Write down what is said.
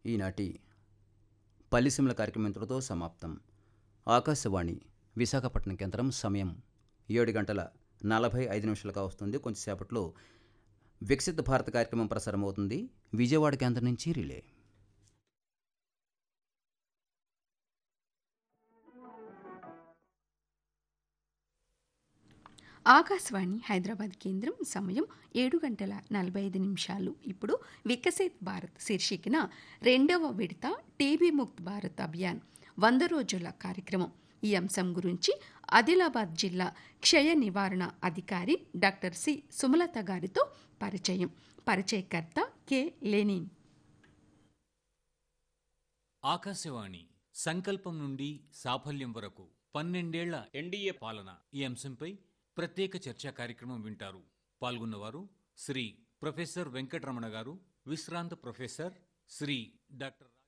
ఈనాటి పల్లిసిమల కార్యక్రమం ఇంతటితో సమాప్తం ఆకాశవాణి విశాఖపట్నం కేంద్రం సమయం ఏడు గంటల నలభై ఐదు నిమిషాలుగా వస్తుంది కొంచెంసేపట్లో వికసిత భారత్ కార్యక్రమం ప్రసారం అవుతుంది విజయవాడ కేంద్రం నుంచి రిలే ఆకాశవాణి హైదరాబాద్ కేంద్రం సమయం ఏడు గంటల నలభై ఐదు నిమిషాలు ఇప్పుడు వికసిత్ భారత్ శీర్షికన రెండవ విడత టీబీ ముక్త్ భారత్ అభియాన్ వంద రోజుల కార్యక్రమం ఈ అంశం గురించి ఆదిలాబాద్ జిల్లా క్షయ నివారణ అధికారి డాక్టర్ సి సుమలత గారితో పరిచయం పరిచయకర్త కె లెనిన్ ఆకాశవాణి సంకల్పం నుండి సాఫల్యం వరకు పన్నెండేళ్ల ఎన్డీఏ పాలన ఈ అంశంపై ప్రత్యేక చర్చా కార్యక్రమం వింటారు పాల్గొన్నవారు శ్రీ ప్రొఫెసర్ వెంకటరమణ గారు విశ్రాంత ప్రొఫెసర్ శ్రీ డాక్టర్